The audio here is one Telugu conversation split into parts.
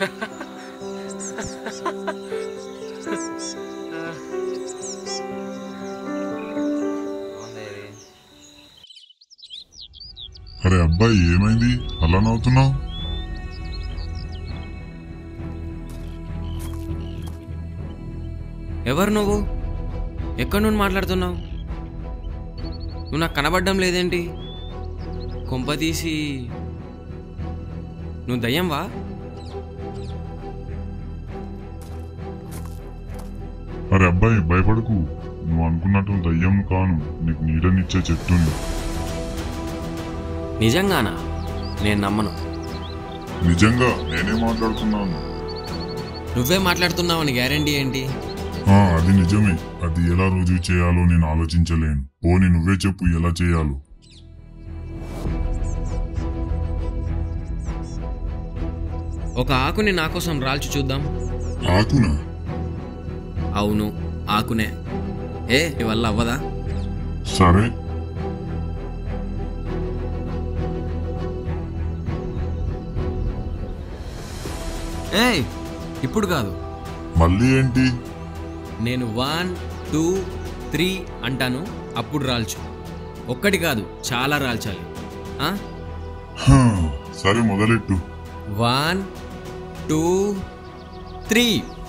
అరే అబ్బాయి ఏమైంది అలా నవ్వుతున్నావు ఎవరు నువ్వు ఎక్కడి నుండి మాట్లాడుతున్నావు నువ్వు నాకు కనబడడం లేదేంటి కొంప తీసి నువ్వు దయ్యంవా అరే అబ్బాయి భయపడకు నువ్వు అనుకున్నట్టు దయ్యం కాను నీకు నీడనిచ్చే చెట్టుంది నిజంగానా నేను నమ్మను నిజంగా నేనే మాట్లాడుతున్నాను నువ్వే మాట్లాడుతున్నావని గ్యారంటీ ఏంటి ఆ, అది నిజమే అది ఎలా రుజువు చేయాలో నేను ఆలోచించలేను పోని నువ్వే చెప్పు ఎలా చేయాలో ఒక ఆకుని నా కోసం రాల్చి చూద్దాం ఆకునా అవును ఆకునే ఏ నీ వల్ల అవ్వదా సరే ఏయ్ ఇప్పుడు కాదు మళ్ళీ ఏంటి నేను వన్ టూ త్రీ అంటాను అప్పుడు రాల్చు ఒక్కటి కాదు చాలా రాల్చాలి ఆ? హా, సరే మొదలెట్టు వన్ టూ త్రీ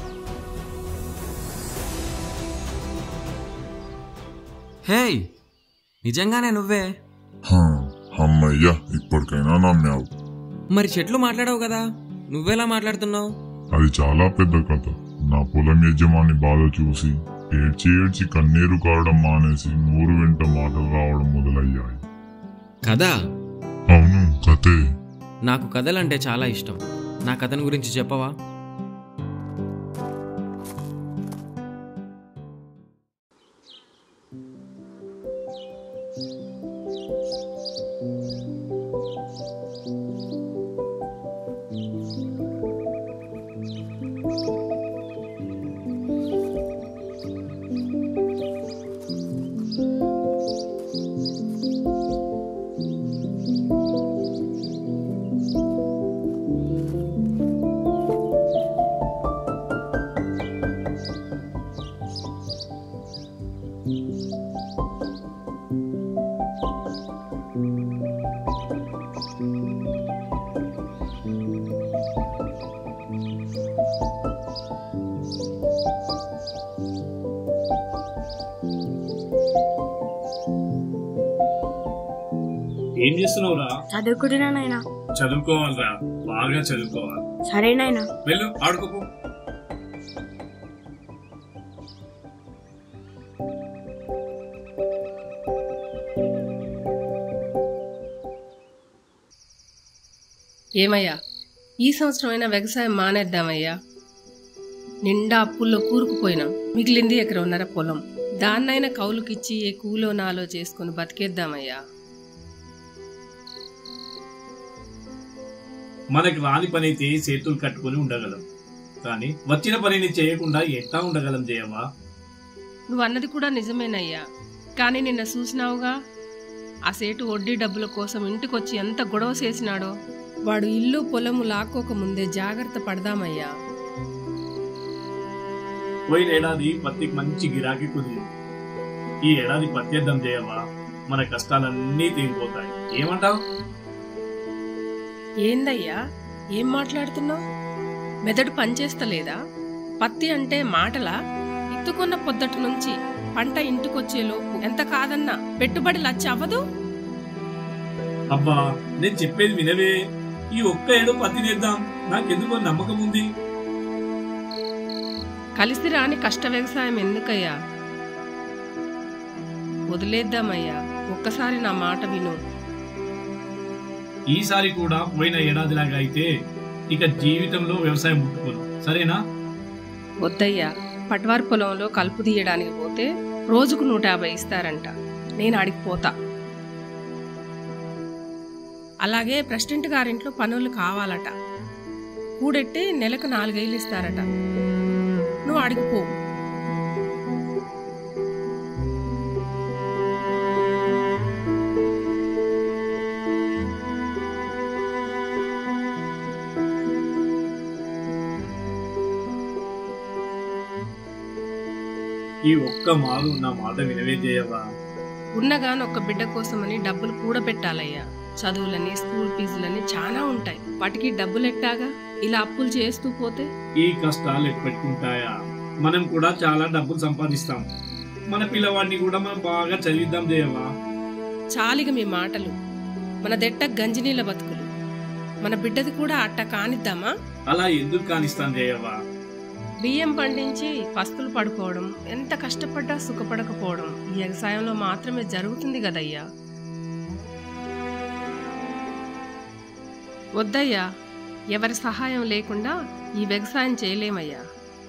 హేయ్ నిజంగానే నువ్వే హా, అమ్మయ్యా ఇప్పటికైనా నమ్మావు మరి చెట్లు మాట్లాడవు కదా నువ్వెలా మాట్లాడుతున్నావు అది చాలా పెద్ద కథ నా పొలం యజమాని బాధ చూసి ఏడ్చి ఏడ్చి కన్నీరు కారడం మానేసి నూరు వెంట మాటలు రావడం మొదలయ్యాయి కదా అవును కథే నాకు కథలంటే చాలా ఇష్టం నా కథను గురించి చెప్పవా ఏం చేస్తున్నావురా చదువుకుంటున్నా నాయనా చదువుకోవాలిరా బాగా చదువుకోవాలి సరే నాయనా వెళ్ళు ఆడుకోపో ఏమయ్యా ఈ సంవత్సరమైనా వ్యవసాయం మానేద్దామయ్యా నిండా అప్పుల్లో కూరుకుపోయినాం మిగిలింది ఎకరన్నర పొలం దాన్నైనా కౌలుకిచ్చి ఏ కూలో నాలో చేసుకుని బతికేద్దామయ్యా మనకి రాని పని అయితే చేతులు కట్టుకొని ఉండగలం కానీ వచ్చిన పనిని చేయకుండా ఎట్లా ఉండగలం జయవా నువ్వు అన్నది కూడా నిజమేనయ్యా కానీ నిన్న చూసినావుగా ఆ సేటు వడ్డీ డబ్బుల కోసం ఇంటికొచ్చి ఎంత గొడవ చేసినాడో వాడు ఇల్లు పొలము లాక్కోక ముందే జాగ్రత్త పడదామయ్యా పోయిన ఏడాది పత్తికి మంచి గిరాకీ కుదిరింది ఈ ఏడాది పత్తేద్దాం జయవా మన కష్టాలన్నీ తీరిపోతాయి ఏమంటావు ఏందయ్యా ఏం మాట్లాడుతున్నావు మెదడు పనిచేస్తలేదా పత్తి అంటే మాటలా ఇత్తుకున్న పొద్దటి నుంచి పంట ఇంటికొచ్చేలోపు ఎంత కాదన్నా పెట్టుబడి లచ్చ అవ్వదు అబ్బా నేను చెప్పేది వినవే ఈ ఒక్క ఏడు పత్తి నేద్దాం నాకెందుకో నమ్మకం ఉంది కలిసి రాని కష్ట వ్యవసాయం ఎందుకయ్యా వదిలేద్దామయ్యా ఒక్కసారి నా మాట విను ఈసారి కూడా పోయిన ఏడాదిలాగా అయితే ఇక జీవితంలో వ్యవసాయం ముట్టుకోను సరేనా వద్దయ్యా పట్వారి పొలంలో కలుపు తీయడానికి పోతే రోజుకు నూట యాభై ఇస్తారంట నేను ఆడికి పోతా అలాగే ప్రెసిడెంట్ గారింట్లో పనులు కావాలట కూడెట్టి నెలకు నాలుగైలు ఇస్తారట నువ్వు ఆడికి పో ఈ ఒక్క మారు నా మాట వినవే జయవ్వా ఉన్నగాని ఒక్క బిడ్డ కోసమని డబ్బులు కూడా పెట్టాలయ్యా చదువులని స్కూల్ ఫీజులని చాలా ఉంటాయి వాటికి డబ్బులు ఎట్టాగా ఇలా అప్పులు చేస్తూ పోతే ఈ కష్టాలు ఎట్టుపెట్టుకుంటాయా మనం కూడా చాలా డబ్బులు సంపాదిస్తాం మన పిల్లవాడిని కూడా మనం బాగా చదివిద్దాం జయవ్వా చాలిగ మీ మాటలు మన దెట్ట గంజినీళ్ళ బతుకులు మన బిడ్డది కూడా అట్ట కానిద్దామా అలా ఎందుకు కానిస్తాం జయవ్వా బియ్యం పండించి పస్తులు పడుకోవడం ఎంత కష్టపడ్డా సుఖపడకపోవడం ఈ వ్యవసాయంలో మాత్రమే జరుగుతుంది కదయ్యా వద్దయ్యా ఎవరి సహాయం లేకుండా ఈ వ్యవసాయం చేయలేమయ్యా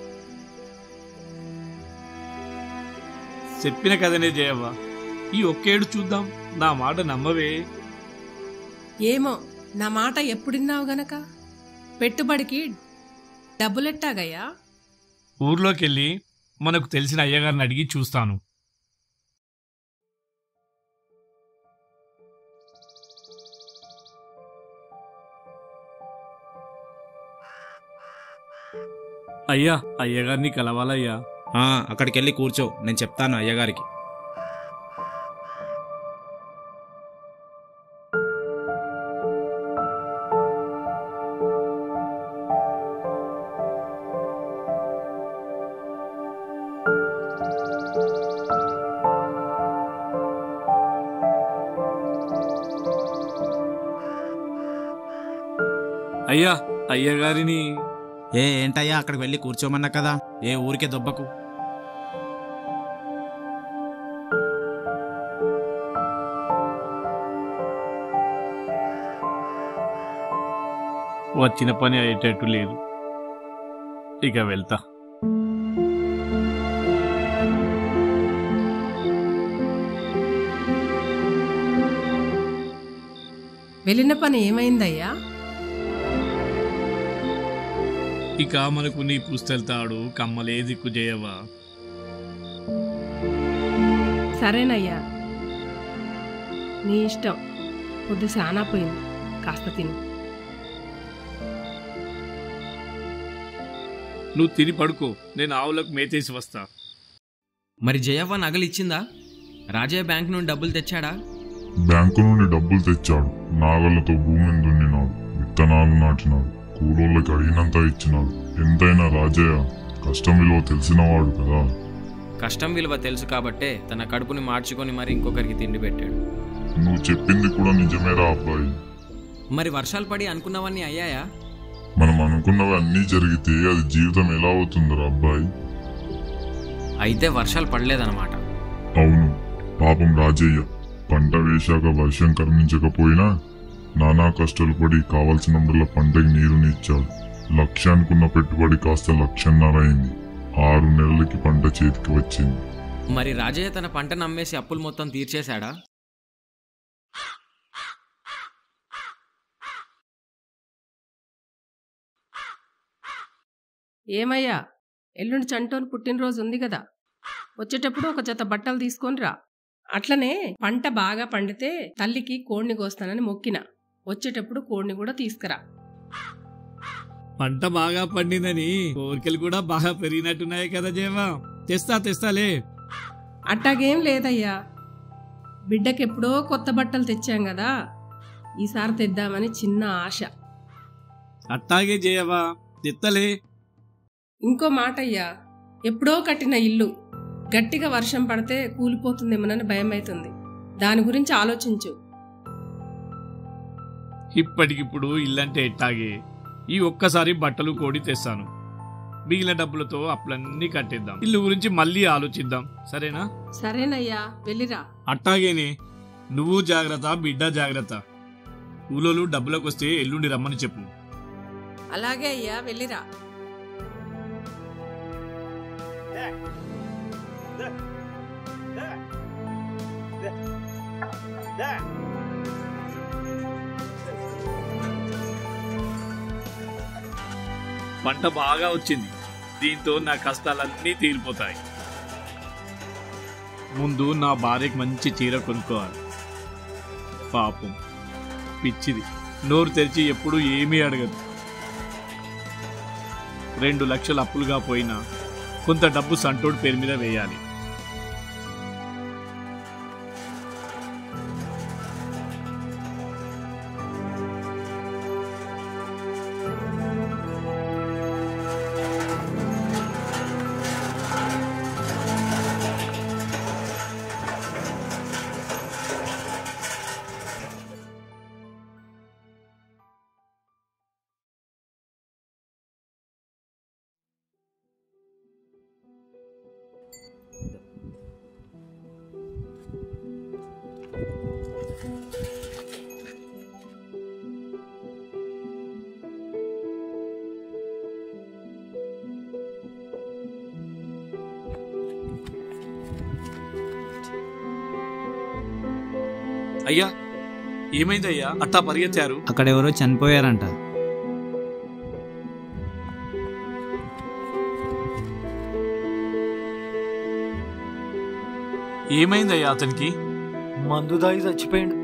చెప్పిన కదనే జయవ్వ ఈ ఒక్కేడు చూద్దాం నా మాట నమ్మవే ఏమో నా మాట ఎప్పుడిన్నావు గనక పెట్టుబడికి డబ్బులెట్టాగయ్యా ఊర్లోకి వెళ్ళి మనకు తెలిసిన అయ్యగారిని అడిగి చూస్తాను అయ్యా అయ్యగారిని కలవాలయ్యా ఆ, అక్కడికి వెళ్ళి కూర్చో నేను చెప్తాను అయ్యగారికి అయ్యా అయ్యగారిని ఏ ఏంటయ్యా అక్కడికి వెళ్ళి కూర్చోమన్నా కదా ఏ ఊరికే దొబ్బకు వచ్చిన పని అయ్యేటట్టు లేదు ఇక వెళ్తా వెళ్ళిన పని ఏమైందయ్యా ఇక మనకు నీ పుస్తెళ్తాడు కమ్మలే దిక్కు చేయవా సరేనయ్యా నీ ఇష్టం పొద్దు సానా పోయింది కాస్త తిను నువ్వు తిని పడుకో నేను ఆవులకు మేతేసి వస్తా మరి జయవ్వ నగలు ఇచ్చిందా రాజయ్య బ్యాంక్ నుండి డబ్బులు తెచ్చాడా బ్యాంకు నుండి డబ్బులు తెచ్చాడు నాగళ్లతో భూమిని దున్నినాడు విత్తనాలు నాటినాడు కూలోళ్ళకి అడిగినంత ఇచ్చినాడు ఎంతైనా రాజయ్య కష్టం విలువ తెలిసినవాడు కదా కష్టం విలువ తెలుసు కాబట్టే తన కడుపుని మార్చుకొని మరి ఇంకొకరికి తిండి పెట్టాడు నువ్వు చెప్పింది కూడా నిజమేరా అబ్బాయి మరి వర్షాలు పడి అనుకున్నవన్నీ అయ్యాయా మనం అనుకున్నవి అన్నీ జరిగితే అది జీవితం ఎలా అవుతుందిరా అబ్బాయి అయితే వర్షాలు పడలేదన్నమాట అవును పాపం రాజయ్య పంట వేశాక వర్షం కరుణించకపోయినా నానా కష్టాలు పడి కావలసినప్పుడల్లా పంటకి నీరుని ఇచ్చాడు లక్ష అనుకున్న పెట్టుబడి కాస్త లక్షన్నర అయింది ఆరు నెలలకి పంట చేతికి వచ్చింది మరి రాజయ్య తన పంటను అమ్మేసి అప్పులు మొత్తం తీర్చేశాడా ఏమయ్యా ఎల్లుండి చంటోని పుట్టినరోజు ఉంది కదా వచ్చేటప్పుడు ఒక జత బట్టలు తీసుకొని రా అట్లనే పంట బాగా పండితే తల్లికి కోడిని కోస్తానని మొక్కిన వచ్చేటప్పుడు కోడిని కూడా తీసుకురా పంట బాగా పండిందని కోరికలు కూడా బాగా పెరిగినట్టున్నాయి కదా జేవా తెస్తా తెస్తాలే అట్టాగేం లేదయ్యా బిడ్డకెప్పుడో కొత్త బట్టలు తెచ్చాం కదా ఈసారి తెద్దామని చిన్న ఆశ అట్టాగే చేయవా తెత్తలే ఇంకో మాట అయ్యా ఎప్పుడో కట్టిన ఇల్లు గట్టిగా వర్షం పడితే కూలిపోతుందేమోనని భయం అవుతుంది దాని గురించి ఆలోచించు ఇప్పటికిప్పుడు ఇల్లంటే ఎట్టాగే ఈ ఒక్కసారి బట్టలు కోడి తెస్తాను మిగిలిన డబ్బులతో అప్పులన్నీ కట్టేద్దాం ఇల్లు గురించి మళ్ళీ ఆలోచిద్దాం సరేనా సరేనయ్యా వెళ్ళిరా అట్టాగేనే నువ్వు జాగ్రత్త బిడ్డ జాగ్రత్త ఊలోలు డబ్బులకు వస్తే ఎల్లుండి రమ్మని చెప్పు అలాగే అయ్యా వెళ్ళిరా పంట బాగా వచ్చింది దీంతో నా కష్టాలన్నీ తీరిపోతాయి ముందు నా భార్యకి మంచి చీర కొనుక్కోవాలి పాపం పిచ్చిది నోరు తెరిచి ఎప్పుడు ఏమీ అడగదు రెండు లక్షల అప్పులుగా పోయినా కొంత డబ్బు సంటోడు పేరు మీద వేయాలి అయ్యా ఏమైందయ్యా అట్టా పరిగెత్తారు అక్కడ ఎవరో చనిపోయారంట ఏమైందయ్యా అతనికి మందు దాగి చచ్చిపోయిండు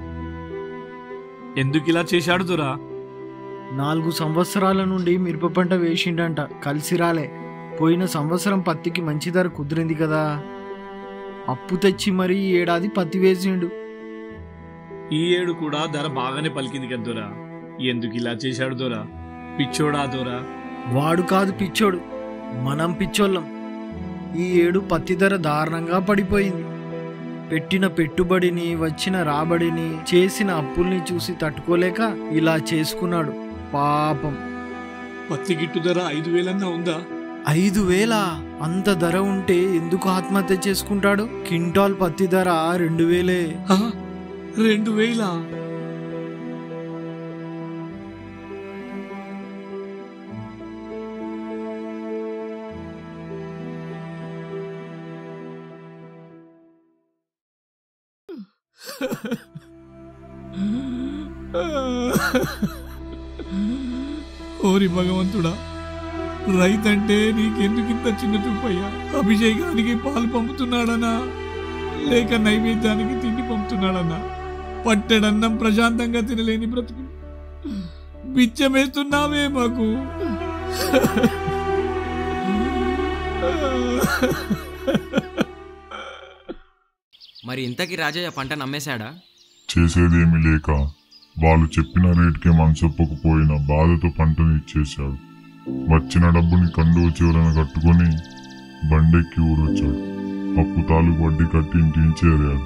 ఎందుకు ఇలా చేశాడు దొరా నాలుగు సంవత్సరాల నుండి మిరప పంట వేసిండంట కలిసి రాలే పోయిన సంవత్సరం పత్తికి మంచి ధర కుదిరింది కదా అప్పు తెచ్చి మరీ ఈ ఏడాది పత్తి వేసిండు ఈ ఏడు కూడా ధర బాగానే పలికింది కదా దొరా ఎందుకు ఇలా చేశాడు దొరా పిచ్చోడా దొరా వాడు కాదు పిచ్చోడు మనం పిచ్చోళ్ళం ఈ ఏడు పత్తి ధర దారుణంగా పడిపోయింది పెట్టిన పెట్టుబడిని వచ్చిన రాబడిని చేసిన అప్పుల్ని చూసి తట్టుకోలేక ఇలా చేసుకున్నాడు పాపం పత్తి గిట్టు ధర ఐదు వేలన్నా ఉందా ఐదు వేల అంత ధర ఉంటే ఎందుకు ఆత్మహత్య చేసుకుంటాడు కింటాల్ పత్తి ధర రెండు వేలే హా? రెండు వేల ఓరి భగవంతుడా రైతంటే నీకెందుకు ఇంత చిన్న చూపయ్యా అభిషేకానికి పాలు పంపుతున్నాడనా లేక నైవేద్యానికి తిండి పంపుతున్నాడన్నా పట్టెడన్నం ప్రశాంతంగా తినలేని బ్రతుకు బిచ్చమేస్తున్నావే మాకు మరి ఇంతకీ రాజయ్య పంట నమ్మేశాడా చేసేదేమీ లేక వాళ్ళు చెప్పిన రేటుకే మనసొప్పకపోయిన బాధతో పంటను ఇచ్చేశాడు వచ్చిన డబ్బుని కండువ చివరన కట్టుకొని బండెక్కి ఊరొచ్చాడు అప్పు తాలూకు వడ్డీ కట్టి ఇంటిని చేరాడు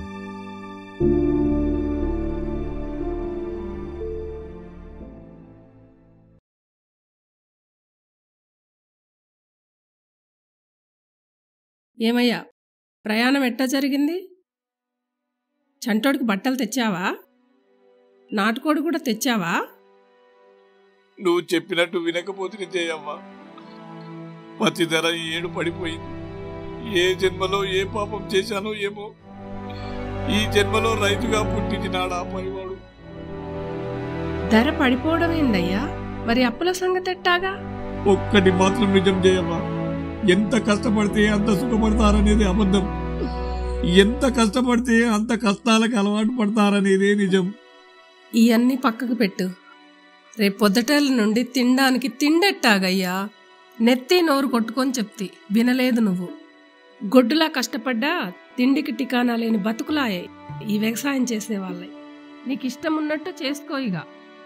ఏమయ్యా ప్రయాణం ఎట్టా జరిగింది చంటోడికి బట్టలు తెచ్చావా నాటుకోడి కూడా తెచ్చావా నువ్వు చెప్పినట్టు వినకపోతే చేయమ్మా పతి ధర ఈ ఏడు పడిపోయింది ఏ జన్మలో ఏ పాపం చేశానో ఏమో ఈ జన్మలో రైతుగా పుట్టించినాడు ఆ పనివాడు ధర పడిపోవడం ఏందయ్యా మరి అప్పుల సంగతి ఎట్టాగా ఒక్కటి మాత్రం నిజం చేయమ్మా ఎంత కష్టపడితే అంత సుఖపడతారనేది అబద్ధం ఎంత కష్టపడితే అంత కష్టాలకు అలవాటు పడతారనేదే నిజం ఇవన్నీ పక్కకు పెట్టు రేపు పొద్దుటేళ్ళ నుండి తినడానికి తిండెట్టాగయ్యా నెత్తి నోరు కొట్టుకొని చెప్తి వినలేదు నువ్వు గొడ్డులా కష్టపడ్డా తిండికి టికానా లేని బతుకులాయే ఈ వ్యవసాయం చేసేవాళ్ళై నీకు ఇష్టం ఉన్నట్టు చేసుకో ఇక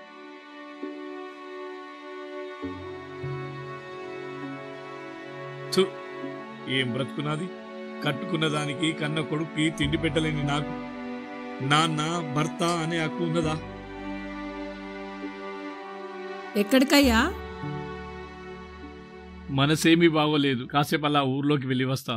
థు, ఏం బ్రతుకున్నది కట్టుకున్న దానికి కన్న కొడుక్కి తిండి పెట్టలేని నాకు నాన్న భర్త అనే హక్కు ఉన్నదా ఎక్కడికయ్యా మనసేమీ బాగోలేదు కాసేపు అలా ఊర్లోకి వెళ్ళి వస్తా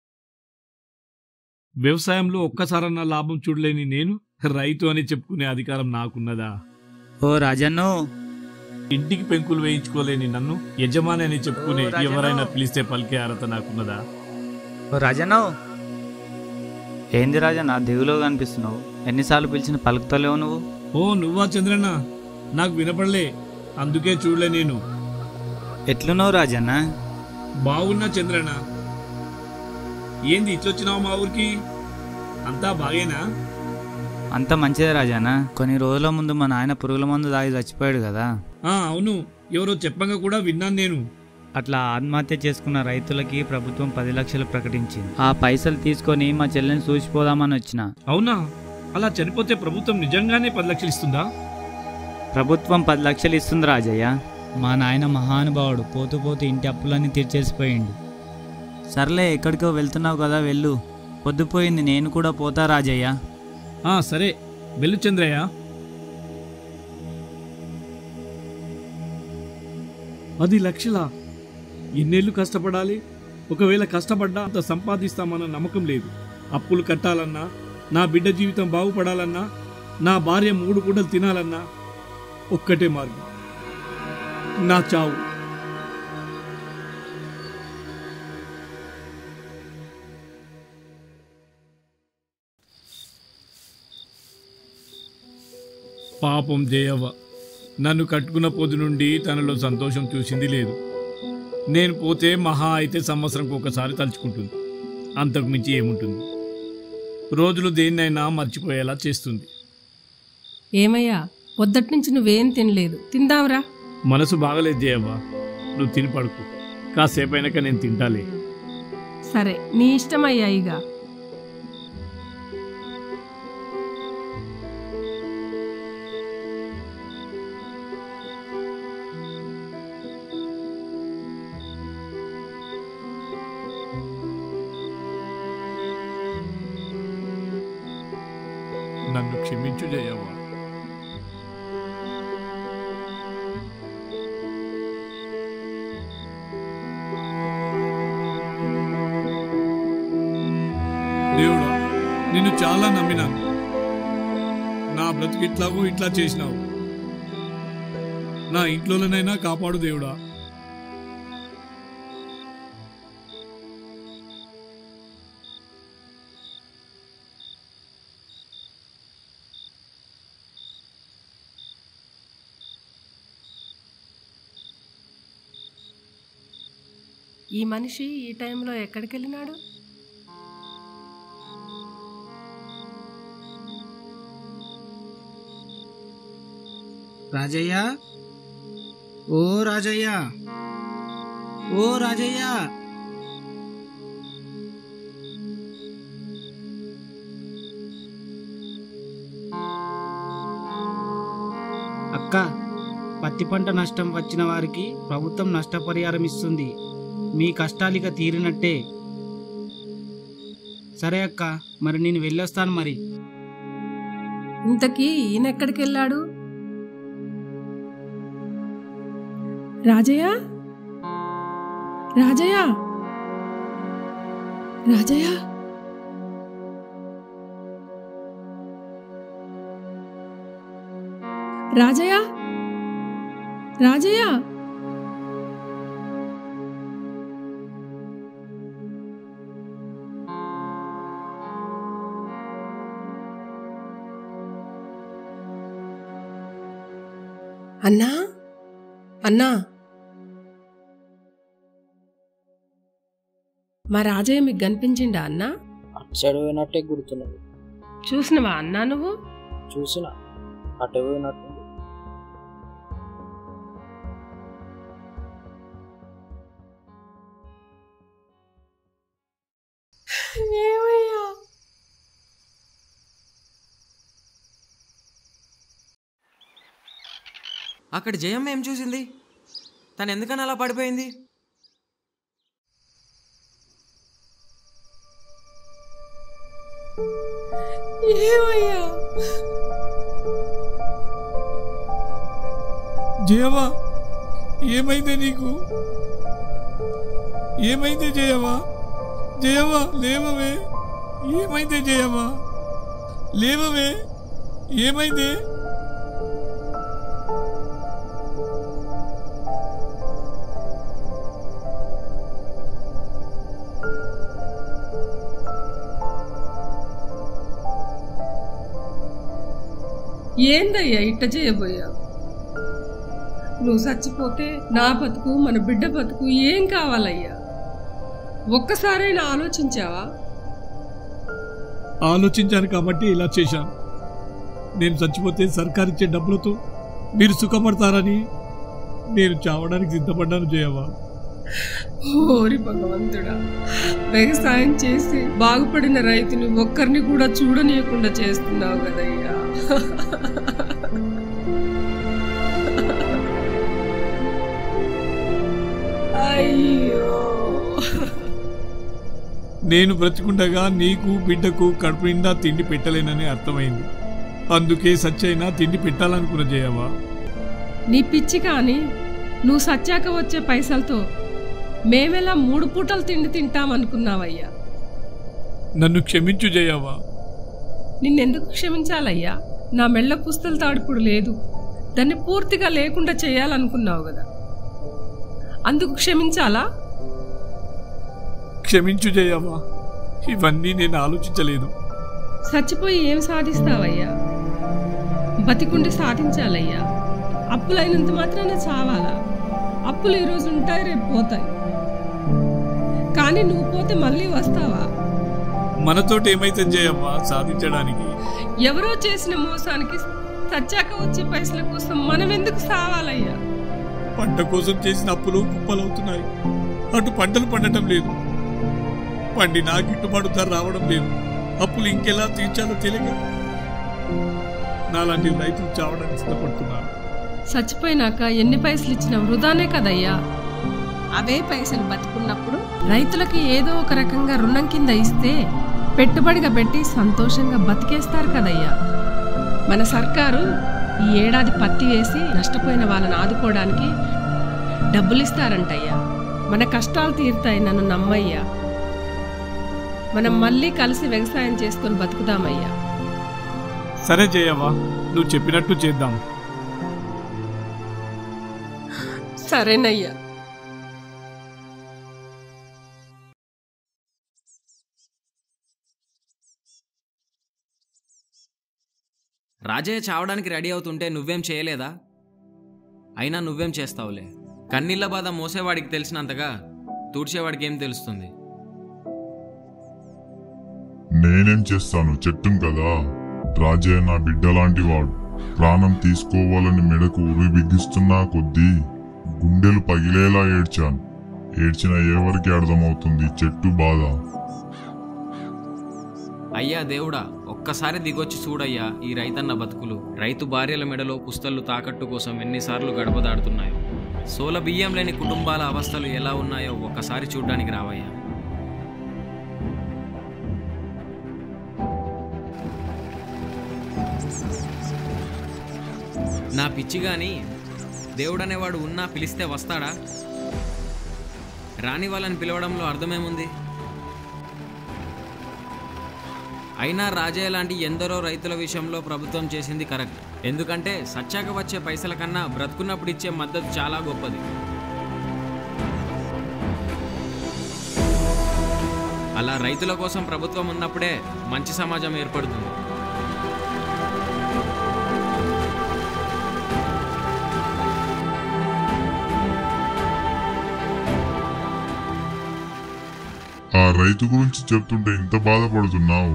వ్యవసాయంలో ఒక్కసారన్నా లాభం చూడలేని నేను రైతు అని చెప్పుకునే అధికారం నాకున్నదా ఓ రాజన్నో ఇంటికి పెంకులు వేయించుకోలేని నన్ను యజమాని అని చెప్పుకునే ఓ, రాజన్న. ఎవరైనా పిలిస్తే పలికే అర్హత నాకున్నదా ఓ రాజన్నో ఏంది రాజన్న దిగులో కనిపిస్తున్నావు ఎన్నిసార్లు పిలిచిన పలుకుతలేవు నువ్వు ఓ నువ్వా చంద్రన్న నాకు వినపడలే అందుకే చూడలే నేను ఎట్లున్నావు రాజన్న బాగున్నా చంద్రన్న ఏంది ఇట్లొచ్చినావు మా ఊరికి అంతా బాగేనా అంత మంచిదే రాజన్న కొన్ని రోజుల ముందు మా నాయన పురుగుల మందు తాగి చచ్చిపోయాడు కదా ఆ అవును ఎవరో చెప్పంగా కూడా విన్నాను నేను అట్లా ఆత్మహత్య చేసుకున్న రైతులకి ప్రభుత్వం పది లక్షలు ప్రకటించింది ఆ పైసలు తీసుకొని మా చెల్లెని చూసిపోదామని వచ్చిన అవునా అలా చనిపోతే ప్రభుత్వం నిజంగానే పది లక్షలు ఇస్తుందా ప్రభుత్వం పది లక్షలు ఇస్తుంది రాజయ్య మా నాయన మహానుభావుడు పోతూ పోతూ ఇంటి అప్పులన్నీ తీర్చేసిపోయిండు సర్లే ఎక్కడికో వెళ్తున్నావు కదా వెళ్ళు పొద్దుపోయింది నేను కూడా పోతా రాజయ్య ఆ సరే వెళ్ళు చంద్రయ్య పది లక్షల ఎన్నేళ్ళు కష్టపడాలి ఒకవేళ కష్టపడ్డా అంత సంపాదిస్తామన్న నమ్మకం లేదు అప్పులు కట్టాలన్నా నా బిడ్డ జీవితం బాగుపడాలన్నా నా భార్య మూడు పూటలు తినాలన్నా ఒక్కటే మార్గం నా చావు పాపం జయవ్వ నన్ను కట్టుకున్న పొద్దు నుండి తనలో సంతోషం చూసింది లేదు నేను పోతే మహా అయితే సంవత్సరంకి ఒకసారి తలుచుకుంటుంది అంతకు మించి ఏముంటుంది రోజులు దేన్నైనా మర్చిపోయేలా చేస్తుంది ఏమయ్యా పొద్దటి నుంచి నువ్వేం తినలేదు తిందాంరా మనసు బాగలేదు జయవ్వ నువ్వు తిని పడుకు కాసేపైనాక నేను తింటాలే సరే నీ ఇష్టమయ్యా ఇక నన్ను క్షమించు జయవ్వ దేవుడా నిన్ను చాలా నమ్మినాను నా బ్రతుకు ఇట్లాగో ఇట్లా చేసినావు నా ఇంట్లోనైనా కాపాడు దేవుడా ఈ మనిషి ఈ టైంలో ఎక్కడికి వెళ్ళినాడు రాజయ్య ఓ రాజయ్య ఓ రాజయ్య అక్క పత్తి పంట నష్టం వచ్చిన వారికి ప్రభుత్వం నష్టపరిహారం ఇస్తుంది మీ కష్టాలిక తీరినట్టే సరే అక్క మరి నేను వెళ్ళొస్తాను మరి ఇంతకీ ఈయన ఎక్కడికి వెళ్ళాడు రాజయ్య రాజయ్య రాజయ్య రాజయ్య రాజయ్య అన్నా అన్నా మా రాజయ్య మీకు కనిపించిండా అన్నా అటు పోయినట్టే గుర్తున్నది చూసినవా అన్నా నువ్వు చూసిన అటు పోయినట్టు ఏమయ్యా అక్కడ జయమ్మ ఏం చూసింది తను ఎందుకని అలా పడిపోయింది ఏమయ్యా జయవా ఏమైంది నీకు ఏమైంది జయవా జయవా లేవవే ఏమైంది జయవా లేవవే ఏమైంది ఏందయ్యా ఇట్ట చేయబోయా నువ్వు చచ్చిపోతే నా బతుకు మన బిడ్డ బతుకు ఏం కావాలయ్యా ఒక్కసారైనా ఆలోచించావా ఆలోచించాను కాబట్టి ఇలా చేశాను నేను చచ్చిపోతే సర్కారు ఇచ్చే డబ్బులతో మీరు సుఖపడతారని నేను చావడానికి సిద్ధపడ్డాను జయవా ఓరి భగవంతుడా వ్యవసాయం చేసి బాగుపడిన రైతుని ఒక్కరిని కూడా చూడనీయకుండా చేస్తున్నావు కదయ్యా అయ్యో నేను బ్రతికుండగా నీకు బిడ్డకు కడుపు నిండా తిండి పెట్టలేనని అర్థమైంది అందుకే సచ్చైనా తిండి పెట్టాలనుకున్న జయవా నీ పిచ్చి కానీ నువ్వు సచ్చాక వచ్చే పైసలతో మేమెలా మూడు పూటలు తిండి తింటామనుకున్నావయ్యా నన్ను క్షమించు జయవా నిన్నెందుకు క్షమించాలయ్యా నా మెళ్ళ పుస్తల తాడుపుడు లేదు దాన్ని పూర్తిగా లేకుండా చేయాలనుకున్నావు కదా అందుకు క్షమించాలా క్షమించు జయవా ఇవన్నీ నేను ఆలోచించలేదు చచ్చిపోయి ఏం సాధిస్తావయ్యా బతికుండి సాధించాలయ్యా అప్పులైనంత మాత్రాన చావాలా అప్పులు ఈరోజు ఉంటాయి రేపు పోతాయి కానీ నువ్వు పోతే మళ్ళీ వస్తావా మనతోటి ఏమైతే చేయమ్మా సాధించడానికి ఎవరో చేసిన మోసానికి సచ్చాక వచ్చే పైసల కోసం మనం ఎందుకు సావాలయ్యా పంట కోసం చేసిన అప్పులు కుప్పలవుతున్నాయి అటు పంటలు పండటం లేదు పండినా గిట్టుబాటు ధర రావడం లేదు అప్పులు ఇంకెలా తీర్చాలో తెలియక నాలాంటి రైతులు చావడానికి సిద్ధపడుతున్నారు చచ్చిపోయినాక ఎన్ని పైసలు ఇచ్చినా వృధానే కదయ్యా అవే పైసలు బతుకున్నప్పుడు రైతులకి ఏదో ఒక రకంగా రుణం కింద ఇస్తే పెట్టుబడిగా పెట్టి సంతోషంగా బతికేస్తారు కదయ్యా మన సర్కారు ఈ ఏడాది పత్తి వేసి నష్టపోయిన వాళ్ళని ఆదుకోవడానికి డబ్బులు ఇస్తారంటయ్యా మన కష్టాలు తీరుతాయి నన్ను నమ్మయ్యా మనం మళ్ళీ కలిసి వ్యవసాయం చేసుకొని బతుకుదామయ్యా సరే జయవ్వ నువ్వు చెప్పినట్టు చేద్దాం సరేనయ్యా రాజయ్య చావడానికి రెడీ అవుతుంటే నువ్వేం చేయలేదా అయినా నువ్వేం చేస్తావులే కన్నీళ్ళ బాధ మోసేవాడికి తెలిసినంతగా తూడ్చేవాడికి ఏం తెలుస్తుంది నేనేం చేస్తాను చెట్టును కదా రాజయ్య నా బిడ్డ లాంటి వాడు ప్రాణం తీసుకోవాలని మెడకు ఉరి బిగిస్తున్నా కొద్దీ గుండెలు పగిలేలా ఏడ్చాను ఏడ్చిన ఎవరికి అర్థమవుతుంది చెట్టు బాధ అయ్యా దేవుడా ఒక్కసారి దిగొచ్చి చూడయ్యా ఈ రైతన్న బతుకులు రైతు భార్యల మెడలో పుస్తలు తాకట్టు కోసం ఎన్నిసార్లు గడప దాడుతున్నాయో సోల బియ్యం లేని కుటుంబాల అవస్థలు ఎలా ఉన్నాయో ఒక్కసారి చూడ్డానికి రావయ్యా నా పిచ్చి గాని దేవుడనేవాడు ఉన్నా పిలిస్తే వస్తాడా రాని వాళ్ళని పిలవడంలో అర్థమేముంది అయినా రాజయ్య లాంటి ఎందరో రైతుల విషయంలో ప్రభుత్వం చేసింది కరెక్ట్ ఎందుకంటే సచ్చాక వచ్చే పైసల కన్నా బ్రతుకున్నప్పుడు ఇచ్చే మద్దతు చాలా గొప్పది అలా రైతుల కోసం ప్రభుత్వం ఉన్నప్పుడే మంచి సమాజం ఏర్పడుతుంది ఆ రైతు గురించి చెప్తుంటే ఇంత బాధపడుతున్నావు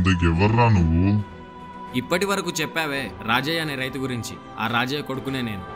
ఇంతకెవర్రా నువ్వు ఇప్పటి వరకు చెప్పావే రాజయ్య అనే రైతు గురించి ఆ రాజయ్య కొడుకునే నేను